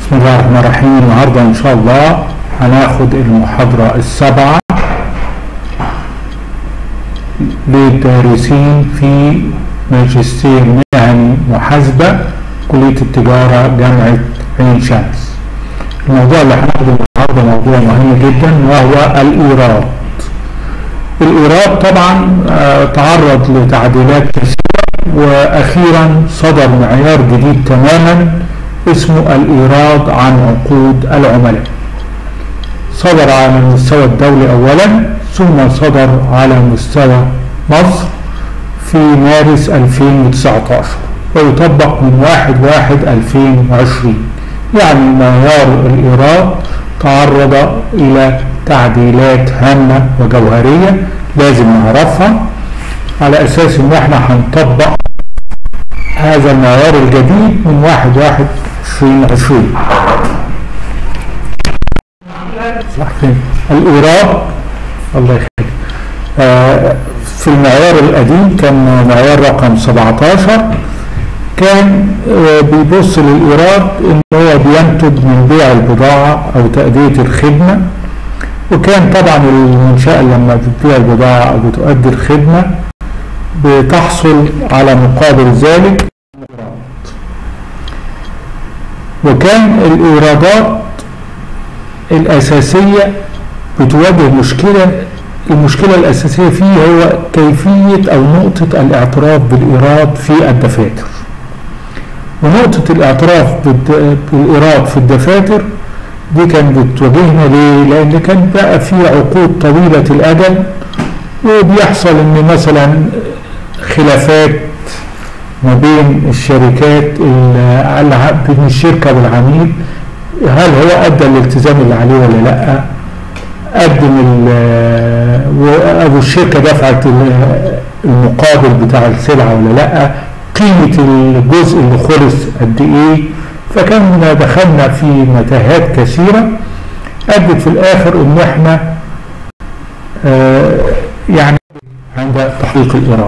بسم الله الرحمن الرحيم النهارده ان شاء الله هناخد المحاضرة السابعة للدارسين في ماجستير مهني محاسبة كلية التجارة جامعة عين شمس الموضوع اللي هناخده النهارده موضوع مهم جدا وهو الإيراد الإيراد طبعا آه، تعرض لتعديلات كثيرة وأخيرا صدر معيار جديد تماما اسمه الإيراد عن عقود العملاء صدر على المستوى الدولي أولا ثم صدر على مستوى مصر في مارس 2019 ويطبق من 1 1 2020 يعني معيار الإيراد تعرض إلى تعديلات هامة وجوهرية لازم نعرفها على أساس إن احنا هنطبق هذا المعيار الجديد من 1 1 2020 صح فين؟ الإيراد الله يخليك آه في المعيار القديم كان معيار رقم 17 كان آه بيبص للإيراد إن هو بينتج من بيع البضاعة أو تأدية الخدمة وكان طبعا المنشأة لما بتبيع البضاعة أو بتؤدي الخدمة بتحصل على مقابل ذلك وكان الإيرادات الأساسية بتواجه مشكلة المشكلة الأساسية فيه هو كيفية أو نقطة الاعتراف بالإيراد في الدفاتر ونقطة الاعتراف بالد- بالإيراد في الدفاتر دي كانت بتواجهنا ليه؟ لأن كان بقى في عقود طويلة الأجل وبيحصل إن مثلا خلافات ما بين الشركات ال- الع- بين الشركة والعميل هل هو أدى الالتزام اللي عليه ولا لأ قدم ال- و- أو الشركة دفعت ال- المقابل بتاع السلعة ولا لأ قيمة الجزء اللي خلص قد إيه فكان دخلنا في متاهات كثيرة أدت في الآخر إن إحنا آه، يعني عند تحقيق الإيراد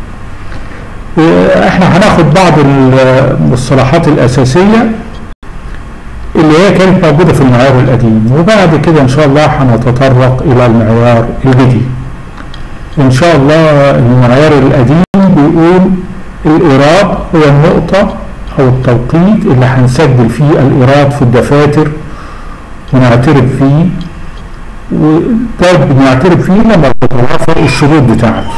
احنا هناخد بعض المصطلحات الأساسية اللي هي كانت موجودة في المعيار القديم وبعد كده إن شاء الله هنتطرق إلى المعيار الجديد إن شاء الله المعيار القديم بيقول الإيراد هو النقطة أو التوقيت اللي هنسجل فيه الإيراد في الدفاتر ونعترف فيه وده بنعترف فيه لما بتتوافق الشروط بتاعته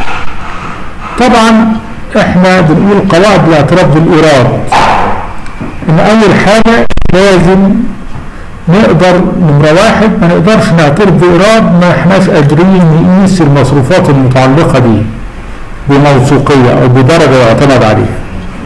طبعا احنا بنقول قواعد الاعتراف بالايراد ان اول حاجة لازم نقدر نمرة واحد ما نقدرش نعترف بايراد ما احناش قادرين نقيس المصروفات المتعلقة بيه بموثوقية او بدرجة يعتمد عليها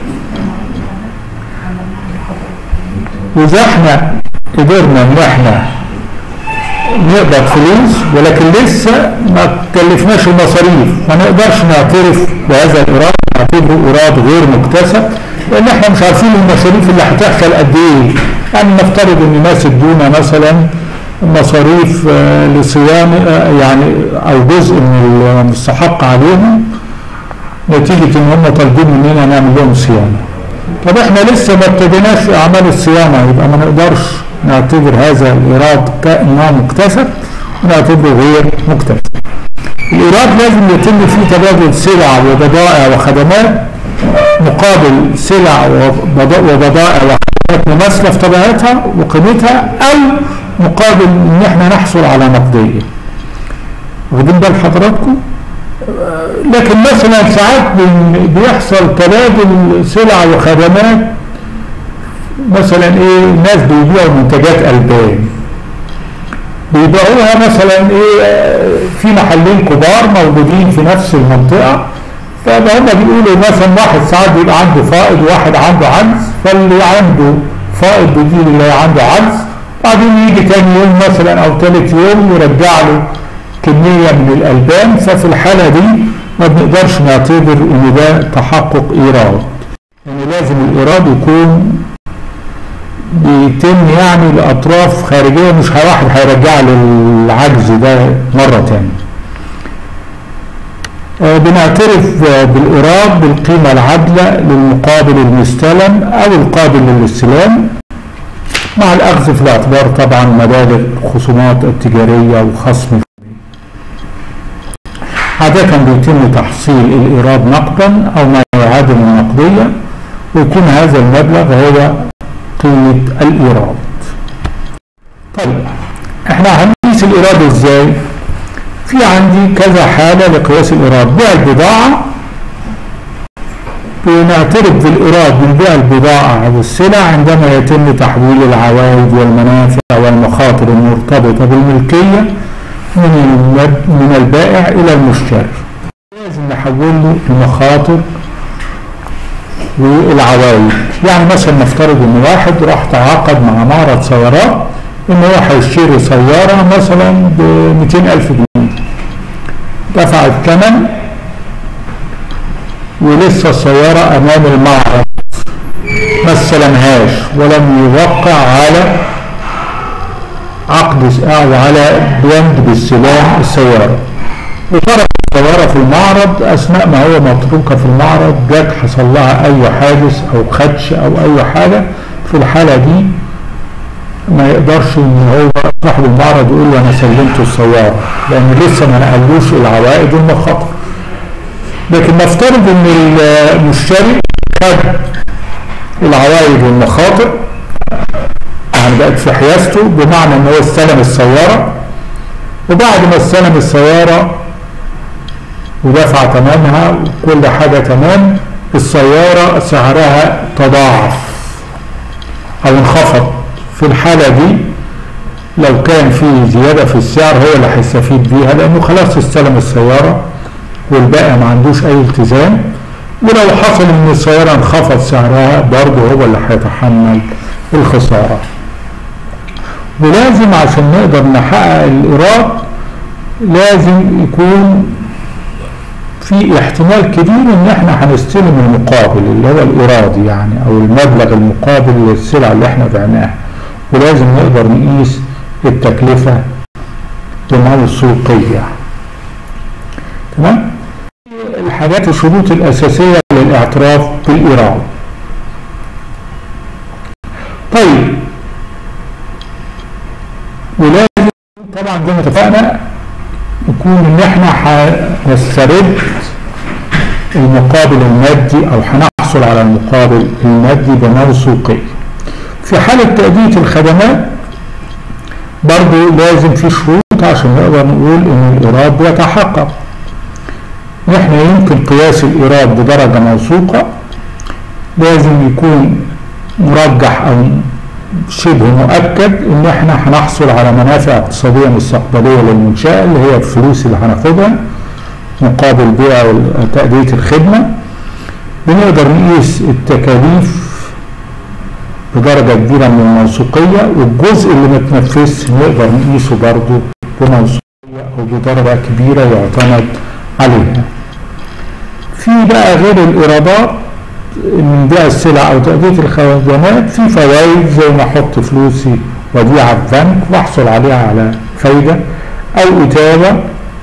واذا احنا قدرنا ان احنا نقبض فلوس ولكن لسه ما كلفناش المصاريف ما نقدرش نعترف بهذا الايراد نعتبره ايراد غير مكتسب لان احنا مش عارفين المصاريف اللي هتحصل قد ايه يعني نفترض ان ناس ادونا مثلا مصاريف آه، لصيانه آه، يعني او جزء من المستحق عليهم نتيجه ان هم طالبين مننا نعمل لهم صيانه طب احنا لسه ما ابتديناش في اعمال الصيانه يبقى ما نقدرش نعتبر هذا الايراد كانه مكتسب ونعتبره غير مكتسب. الايراد لازم يتم فيه تبادل سلع وبضائع وخدمات مقابل سلع وبض- وبضائع وخدمات مماثله في طبيعتها وقيمتها او مقابل ان احنا نحصل على نقديه. واخدين بال حضراتكم؟ لكن مثلا ساعات بن- بيحصل تبادل سلع وخدمات مثلا ايه ناس بيبيعوا منتجات البان بيبيعوها مثلا ايه آه، في محلين كبار موجودين في نفس المنطقه فهم بيقولوا مثلا واحد ساعات بيبقى عنده فائض وواحد عنده عجز فاللي عنده فائض بيجيب اللي عنده عجز بعدين يجي تاني يوم مثلا او تالت يوم يرجع له كمية من الألبان ففي الحالة دي ما بنقدرش نعتبر إن ده تحقق إيراد يعني لازم الإيراد يكون بيتم يعني لأطراف خارجية مش واحد هيرجع له العجز ده مرة تانية آه، بنعترف آه، بالإيراد بالقيمة العادلة للمقابل المستلم أو القابل للاستلام مع الأخذ في الاعتبار طبعا مبالغ الخصومات التجارية وخصم عادة بيتم تحصيل الإيراد نقدا أو ما يعادل النقدية ويكون هذا المبلغ هو قيمة الإيراد طيب احنا هنقيس الإيراد ازاي؟ في عندي كذا حالة لقياس الإيراد بيع البضاعة بنعترف بالإيراد من بيع البضاعة أو السلع عندما يتم تحويل العوائد والمنافع والمخاطر المرتبطة بالملكية من من البائع إلى المشتري لازم نحول له المخاطر والعوائد يعني مثلا نفترض ان واحد راح تعاقد مع معرض سيارات ان هو هيشتري سيارة مثلا ب 200 ألف جنيه دفع الثمن ولسه السيارة أمام المعرض ما استلمهاش ولم يوقع على عقد أو على بند باستلام السيارة وترك السيارة في المعرض أثناء ما هو متروكة في المعرض جت حصل لها أي حادث أو خدش أو أي حاجة في الحالة دي ما يقدرش ان هو صاحب المعرض يقول له انا سلمت السياره لان لسه ما نقلوش العوائد والمخاطر لكن نفترض ان المشتري خد العوائد والمخاطر يعني بقت في حيازته بمعنى ان هو استلم السياره وبعد ما استلم السياره ودفع ثمنها وكل حاجه تمام السياره سعرها تضاعف او انخفض في الحالة دي لو كان في زيادة في السعر هو اللي هيستفيد بيها لأنه خلاص استلم السيارة والبائع ما عندوش أي التزام ولو حصل إن السيارة انخفض سعرها برضه هو اللي هيتحمل الخسارة ولازم عشان نقدر نحقق الإيراد لازم يكون في احتمال كبير ان احنا هنستلم المقابل اللي هو الايراد يعني او المبلغ المقابل للسلعه اللي احنا بعناها ولازم نقدر نقيس التكلفة الموثوقية تمام الحاجات الشروط الأساسية للاعتراف بالإيراد طيب ولازم طبعا زي ما اتفقنا يكون ان احنا هنسترد المقابل المادي او هنحصل على المقابل المادي بموثوقيه في حالة تأدية الخدمات برضو لازم في شروط عشان نقدر نقول ان الإيراد بيتحقق نحن يمكن قياس الإيراد بدرجة موثوقة لازم يكون مرجح أو شبه مؤكد ان احنا هنحصل على منافع اقتصادية مستقبلية للمنشأة اللي هي الفلوس اللي هناخدها مقابل بيع تأدية الخدمة بنقدر نقيس التكاليف بدرجة كبيرة من الموثوقية والجزء اللي ما تنفذش نقدر نقيسه برضه بموثوقية أو بدرجة كبيرة يعتمد عليها. في بقى غير الإيرادات من بيع السلع أو تأدية الخدمات في فوائد زي ما أحط فلوسي وديعة في بنك وأحصل عليها على فايدة أو إتابة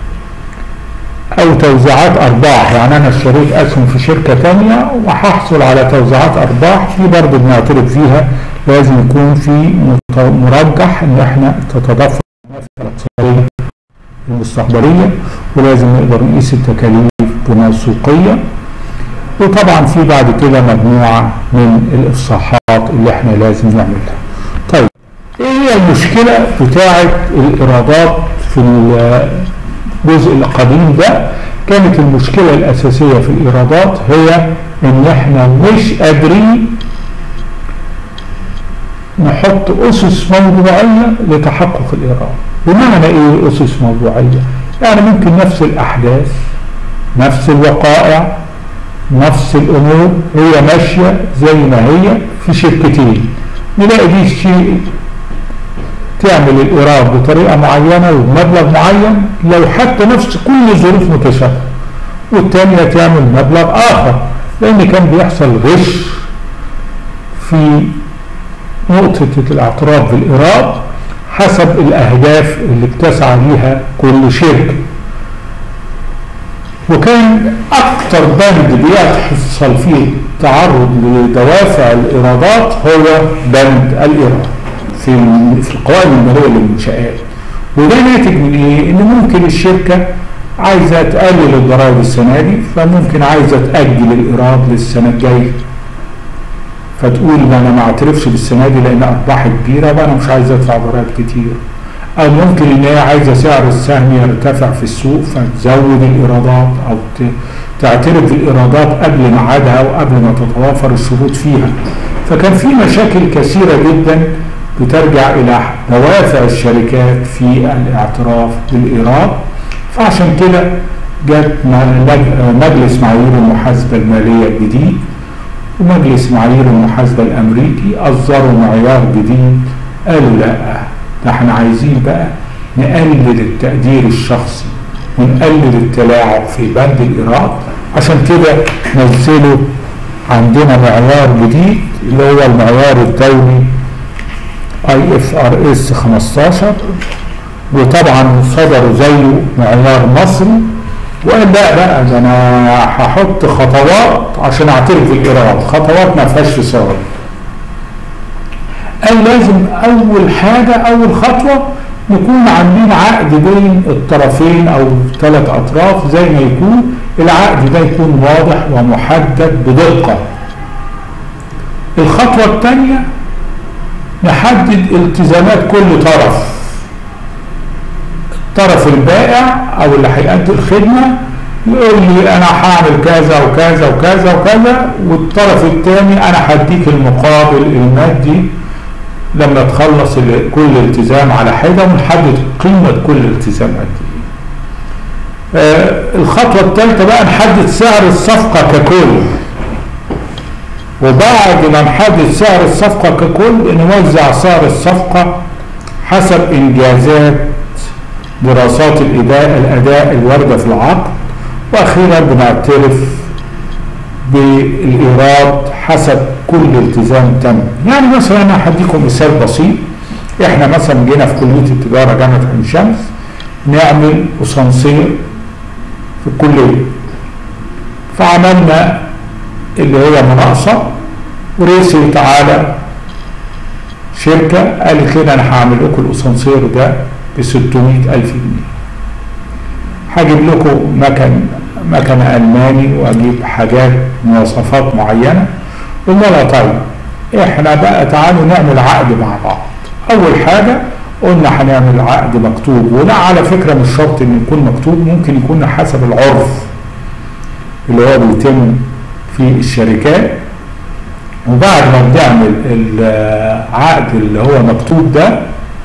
أو توزيعات أرباح يعني أنا اشتريت أسهم في شركة تانية وهحصل على توزيعات أرباح دي برضه بنعترف فيها لازم يكون في مرجح إن إحنا تتضافر المنافع الاقتصادية المستقبلية ولازم نقدر نقيس التكاليف بموثوقية وطبعا في بعد كده مجموعة من الإفصاحات اللي إحنا لازم نعملها. طيب إيه هي المشكلة بتاعة الإيرادات في الجزء القديم ده كانت المشكلة الأساسية في الإيرادات هي إن إحنا مش قادرين نحط أسس موضوعية لتحقق الإيراد بمعنى إيه أسس موضوعية؟ يعني ممكن نفس الأحداث نفس الوقائع نفس الأمور هي ماشية زي ما هي في شركتين نلاقي دي شيء تعمل الإيراد بطريقة معينة وبمبلغ معين لو حتى نفس كل الظروف متشابهة والتانية تعمل مبلغ آخر لأن كان بيحصل غش في نقطة الاعتراف بالإيراد حسب الأهداف اللي بتسعى ليها كل شركة وكان أكثر بند بيحصل فيه تعرض لدوافع الإيرادات هو بند الإيراد في في القوائم الماليه للمنشات وده ناتج من ايه؟ ان ممكن الشركه عايزه تقلل الضرائب السنه دي فممكن عايزه تاجل الايراد للسنه الجايه فتقول ما انا ما اعترفش بالسنه دي لان ارباحي كبيره وانا مش عايز ادفع ضرائب كتير او ممكن ان هي عايزه سعر السهم يرتفع في السوق فتزود الايرادات او تعترف بالايرادات قبل ميعادها او قبل ما تتوافر الشروط فيها فكان في مشاكل كثيره جدا بترجع الى دوافع الشركات في الاعتراف بالايراد فعشان كده جت مجلس معايير المحاسبه الماليه الجديد ومجلس معايير المحاسبه الامريكي اصدروا معيار جديد قالوا لا ده احنا عايزين بقى نقلل التقدير الشخصي ونقلل التلاعب في بند الايراد عشان كده نزلوا عندنا معيار جديد اللي هو المعيار الدولي اي اف ار اس 15 وطبعا صدروا زيه معيار مصري وقال لا بقى ده انا هحط خطوات عشان اعترف بالايراد خطوات ما فيهاش فصال قال لازم اول حاجه اول خطوه نكون عاملين عقد بين الطرفين او ثلاث اطراف زي ما يكون العقد ده يكون واضح ومحدد بدقه الخطوه الثانيه نحدد التزامات كل طرف الطرف البائع او اللي هيأدي الخدمه يقول لي انا هعمل كذا وكذا وكذا وكذا والطرف الثاني انا هديك المقابل المادي لما تخلص كل التزام على حده ونحدد قيمه كل التزام قد ايه. آه الخطوه الثالثه بقى نحدد سعر الصفقه ككل. وبعد ما نحدد سعر الصفقه ككل نوزع سعر الصفقه حسب انجازات دراسات الاداء الاداء الوارده في العقد واخيرا بنعترف بالايراد حسب كل التزام تم يعني مثلا انا هديكم مثال بسيط احنا مثلا جينا في كليه التجاره جامعه عين شمس نعمل اسانسير في الكليه فعملنا اللي هي مناقصه وريسي تعالى شركه قالت لنا انا هعمل لكم الاسانسير ده ب 600 ألف جنيه هجيب لكم مكن مكن ألماني وأجيب حاجات مواصفات معينة قلنا لها طيب احنا بقى تعالوا نعمل عقد مع بعض أول حاجة قلنا هنعمل عقد مكتوب وده على فكرة مش شرط إنه يكون مكتوب ممكن يكون حسب العرف اللي هو بيتم في الشركات وبعد ما بنعمل العقد اللي هو مكتوب ده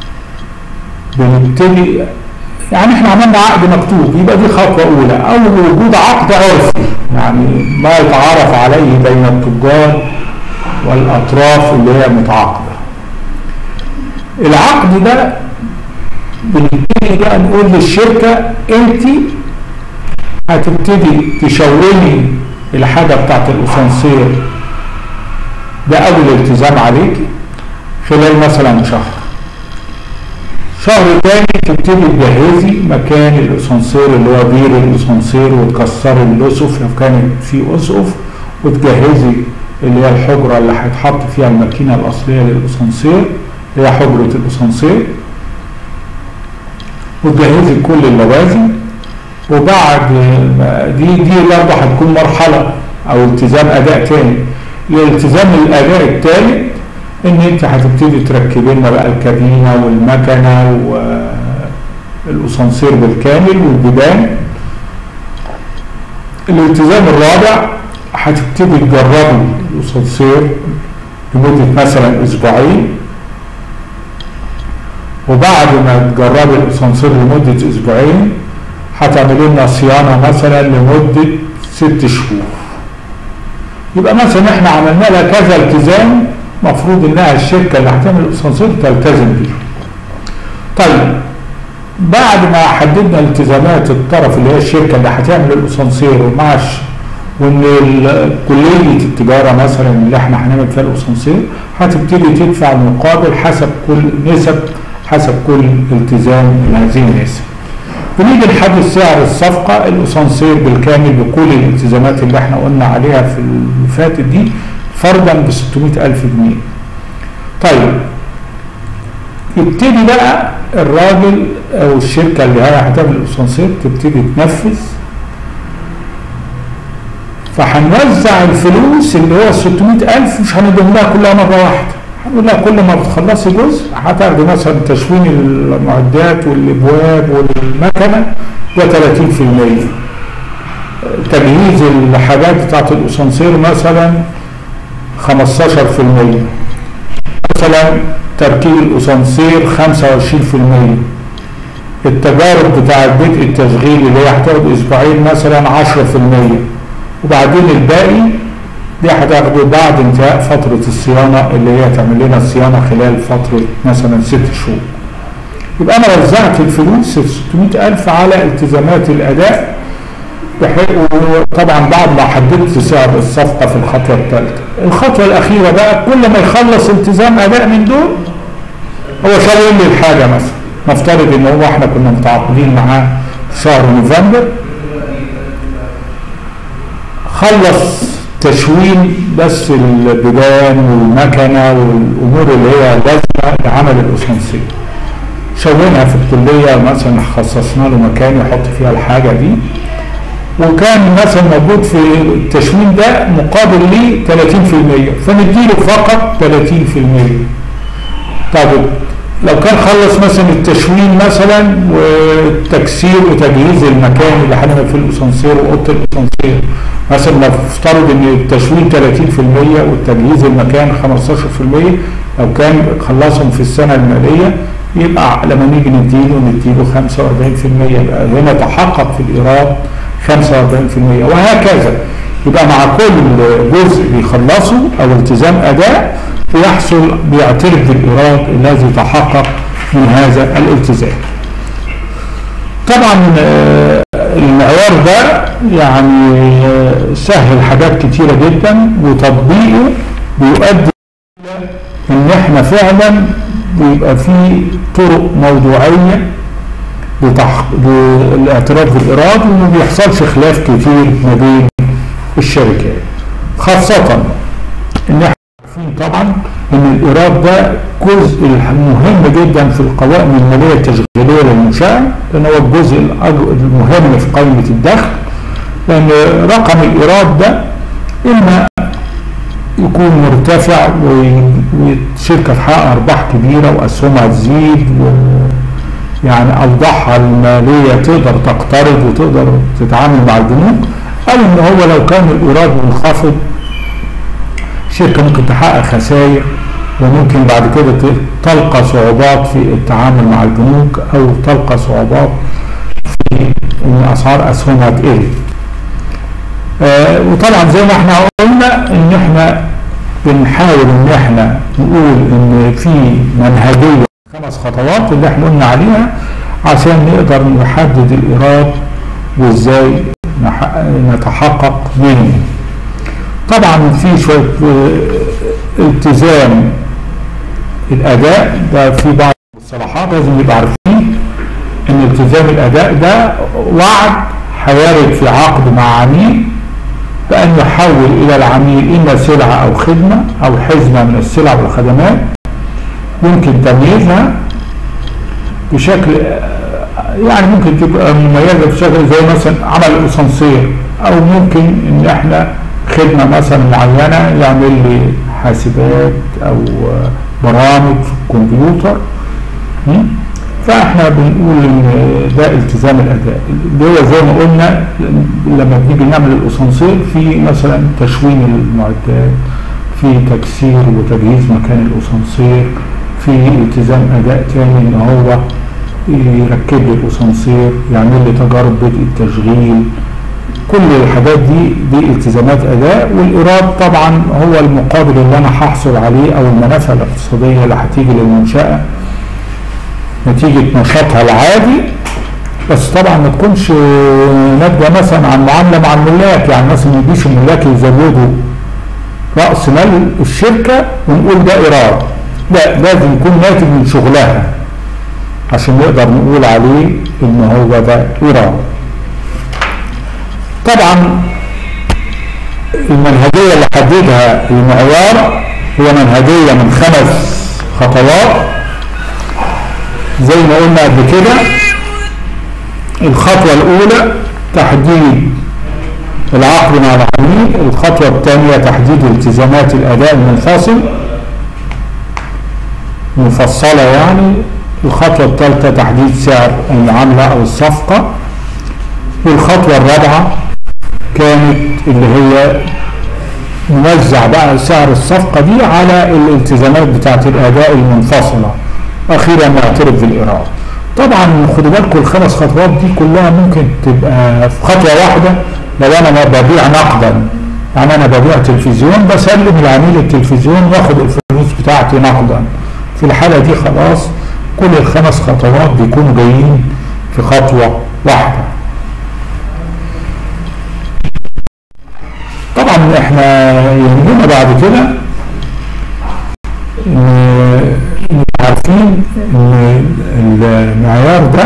بنبتدي يعني احنا عملنا عقد مكتوب يبقى دي خطوه اولى او وجود عقد عرفي يعني ما يتعارف عليه بين التجار والاطراف اللي هي متعاقده العقد ده بنبتدي بقى نقول للشركه انت هتبتدي تشاوري الحاجه بتاعت الاسانسير ده اول التزام عليكي خلال مثلا شهر شهر تاني تبتدي تجهزي مكان الاسانسير اللي هو بير الاسانسير وتكسري الاسف لو كانت في اسقف وتجهزي اللي هي الحجره اللي هيتحط فيها الماكينه الاصليه للاسانسير اللي هي حجره الاسانسير وتجهزي كل اللوازم وبعد دي دي برضه هتكون مرحله او التزام اداء تاني الالتزام الاداء التالي ان انت هتبتدي تركبي لنا بقى الكابينه والمكنه والاسانسير بالكامل والبيبان الالتزام الرابع هتبتدي تجربي الاسانسير لمده مثلا اسبوعين وبعد ما تجربي الاسانسير لمده اسبوعين هتعملي لنا صيانه مثلا لمده ست شهور يبقى مثلا احنا عملنا لها كذا التزام مفروض انها الشركه اللي هتعمل الاسانسير تلتزم بيه. طيب بعد ما حددنا التزامات الطرف اللي هي الشركه اللي هتعمل الاسانسير ومعش وان كليه التجاره مثلا اللي احنا هنعمل فيها الاسانسير هتبتدي تدفع المقابل حسب كل نسب حسب كل التزام من هذه النسب. بنيجي نحدد سعر الصفقه الاسانسير بالكامل بكل الالتزامات اللي احنا قلنا عليها في اللي فاتت دي فرضا ب 600 ألف جنيه طيب يبتدي بقى الراجل او الشركه اللي هي هتعمل الاسانسير تبتدي تنفذ فهنوزع الفلوس اللي هو 600000 مش هنديهم لها كلها مره واحده هنقول لها كل ما بتخلصي جزء هتاخدي مثلا تشوين المعدات والابواب والمكنه ده 30% تجهيز الحاجات بتاعت الاسانسير مثلا 15% مثلا تركيب الاسانسير 25% التجارب بتاع بدء التشغيل اللي هي هتاخد اسبوعين مثلا 10% وبعدين الباقي دي هتاخده بعد انتهاء فترة الصيانة اللي هي تعمل لنا الصيانة خلال فترة مثلا ست شهور يبقى أنا وزعت الفلوس ال 600000 على التزامات الأداء طبعا بعد ما حددت سعر الصفقة في الخطوة الثالثة الخطوة الأخيرة بقى كل ما يخلص التزام أداء من دول هو شاور لي الحاجة مثلا نفترض إن هو احنا كنا متعاقدين معاه في شهر نوفمبر خلص تشوين بس البيبان والمكنة والأمور اللي هي لازمة لعمل الأسانسير شونها في الكلية مثلا خصصنا له مكان يحط فيها الحاجة دي وكان مثلا موجود في التشوين ده مقابل ليه 30% فنديله فقط 30% طب لو كان خلص مثلا التشوين مثلا والتكسير وتجهيز المكان اللي هنعمل فيه الاسانسير واوضه الاسانسير مثلا نفترض ان التشوين 30% والتجهيز المكان 15% لو كان خلصهم في السنه الماليه يبقى لما نيجي نديله نديله 45% يبقى هنا تحقق في الايراد 45% وهكذا يبقى مع كل جزء بيخلصه او التزام اداء بيحصل بيعترف بالايراد الذي تحقق من هذا الالتزام. طبعا المعيار ده يعني سهل حاجات كتيره جدا وتطبيقه بيؤدي الى ان احنا فعلا بيبقى في طرق موضوعيه للاعتراف بالايراد وما بيحصلش خلاف كتير ما بين الشركات خاصه ان احنا عارفين طبعا ان الايراد ده جزء مهم جدا في القوائم الماليه التشغيليه للمنشاه لان هو الجزء المهم في قائمه الدخل لان رقم الايراد ده اما يكون مرتفع والشركه تحقق ارباح كبيره واسهمها تزيد و يعني اوضاعها الماليه تقدر تقترض وتقدر تتعامل مع البنوك او ان هو لو كان الايراد منخفض شركه ممكن تحقق خسائر وممكن بعد كده تلقى صعوبات في التعامل مع البنوك او تلقى صعوبات في ان اسعار اسهمها تقل. آه وطبعا زي ما احنا قلنا ان احنا بنحاول ان احنا نقول ان في منهجيه خمس خطوات اللي احنا قلنا عليها عشان نقدر نحدد الايراد وازاي نتحقق منه. طبعا في شويه التزام الاداء ده في بعض المصطلحات لازم نبقى عارفين ان التزام الاداء ده وعد هيرد في عقد مع عميل بان يحول الى العميل اما سلعه او خدمه او حزمه من السلع والخدمات يمكن تمييزها بشكل يعني ممكن تبقى مميزه بشكل زي مثلا عمل الاسانسير او ممكن ان احنا خدمه مثلا معينه يعمل لي حاسبات او برامج في الكمبيوتر فاحنا بنقول ان ده التزام الاداء اللي هو زي ما قلنا لما بنيجي نعمل الاسانسير في مثلا تشوين المعدات في تكسير وتجهيز مكان الاسانسير في التزام اداء تاني ان هو يركب لي الاسانسير يعمل لي تجارب بدء التشغيل كل الحاجات دي دي التزامات اداء والايراد طبعا هو المقابل اللي انا هحصل عليه او المنافع الاقتصاديه اللي هتيجي للمنشاه نتيجه نشاطها العادي بس طبعا ما تكونش ناتجه مثلا عن معامله مع الملاك يعني مثلا ما يجيش الملاك يزودوا راس مال الشركه ونقول ده ايراد لا لازم يكون ناتج من شغلها عشان نقدر نقول عليه ان هو ده ايراد طبعا المنهجيه اللي حددها المعيار هي منهجيه من خمس خطوات زي ما قلنا قبل كده الخطوة الأولى تحديد العقد مع العميل الخطوة الثانية تحديد التزامات الأداء المنفصل مفصلة يعني الخطوة الثالثة تحديد سعر العملة أو الصفقة والخطوة الرابعة كانت اللي هي نوزع بقى سعر الصفقة دي على الالتزامات بتاعت الأداء المنفصلة أخيرا نعترف بالإيراد طبعا خدوا بالكم الخمس خطوات دي كلها ممكن تبقى في خطوة واحدة لو أنا ما ببيع نقدا يعني أنا ببيع تلفزيون بسلم العميل التلفزيون واخد الفلوس بتاعتي نقدا في الحالة دي خلاص كل الخمس خطوات بيكونوا جايين في خطوة واحدة طبعا احنا يهمنا بعد كده ان نبقى عارفين ان المعيار ده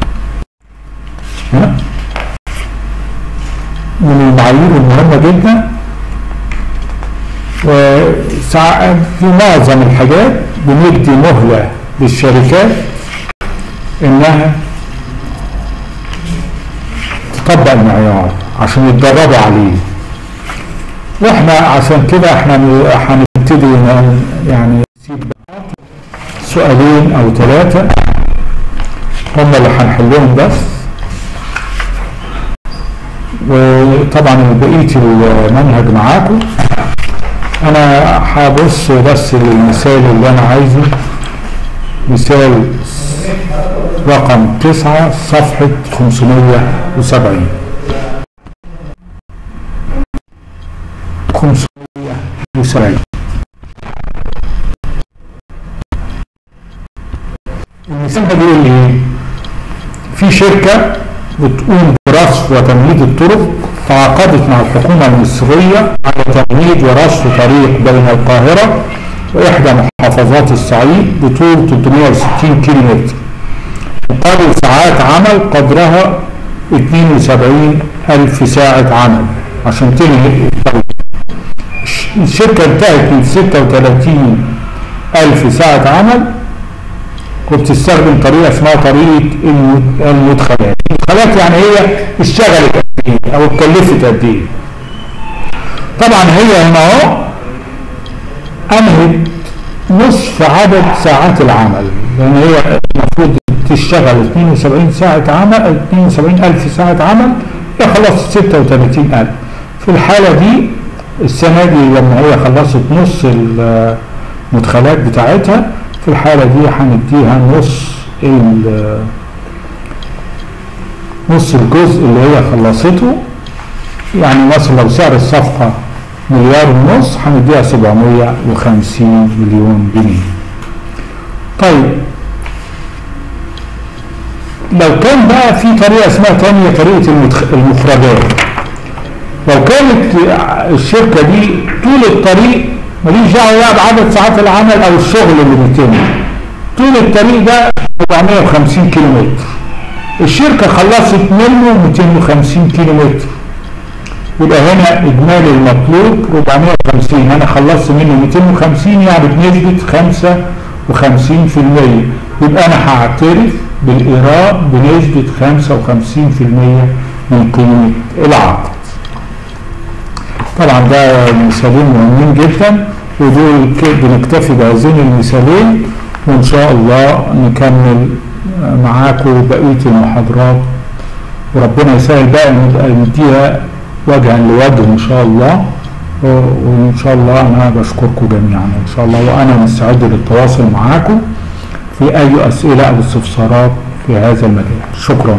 ها، من المعايير المهمة جدا وساعات في معظم الحاجات بندي مهلة للشركات انها تطبق المعيار عشان يتدربوا عليه واحنا عشان كده احنا هنبتدي ن- يعني نسيب بعض سؤالين او ثلاثة هم اللي هنحلهم بس وطبعا بقية المنهج معاكم انا هبص بس للمثال اللي انا عايزه مثال رقم تسعة صفحة 570 570 المثال ده بيقول ايه؟ في شركة بتقوم برصف وتمهيد الطرق تعاقدت مع الحكومة المصرية على تمهيد ورصف طريق بين القاهرة وإحدى محافظات الصعيد بطول 360 كيلومتر مقابل ساعات عمل قدرها 72 ألف ساعة عمل عشان تنهي الطريق الشركة انتهت من 36 ألف ساعة عمل وبتستخدم طريقة اسمها طريقة المد- المدخلات المدخلات يعني هي اشتغلت قد ايه او اتكلفت قد ايه طبعا هي هنا اهو انهت نصف عدد ساعات العمل لان هي المفروض تشتغل 72 ساعة عمل 72 ألف ساعة عمل هي خلصت 36 ألف في الحالة دي السنة دي لما هي خلصت نص المدخلات بتاعتها في الحالة دي هنديها نص ال- نص الجزء اللي هي خلصته يعني مثلا لو سعر الصفقة مليار ونص هنديها 750 مليون جنيه طيب لو كان بقى في طريقة اسمها تانية طريقة المدخ- المخرجات لو كانت الشركة دي طول الطريق ماليش دعوة بقى بعدد ساعات العمل أو الشغل اللي بيتم طول الطريق ده 450 كيلو متر الشركة خلصت منه 250 كيلو متر يبقى هنا إجمالي المطلوب 450 أنا خلصت منه 250 يعني بنسبة 55% يبقى أنا هعترف بالإيراد بنسبة 55% من قيمة العقد طبعا ده مثالين مهمين جدا ودول ك- بنكتفي بهذين المثالين وان شاء الله نكمل معاكم بقيه المحاضرات وربنا يسهل بقى نبقى نديها وجها لوجه ان شاء الله و- وان شاء الله انا بشكركم جميعا ان شاء الله وانا مستعد للتواصل معاكم في اي اسئله او استفسارات في هذا المجال شكرا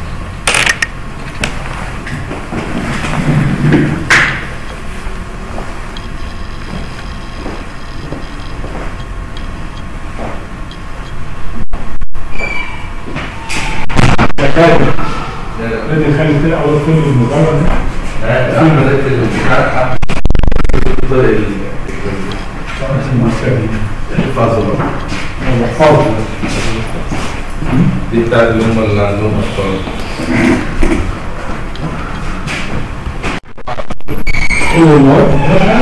الذي خلي كده اول فيلم المجرد دي بتاعت اللي هم اللي عندهم اطفال اول مواد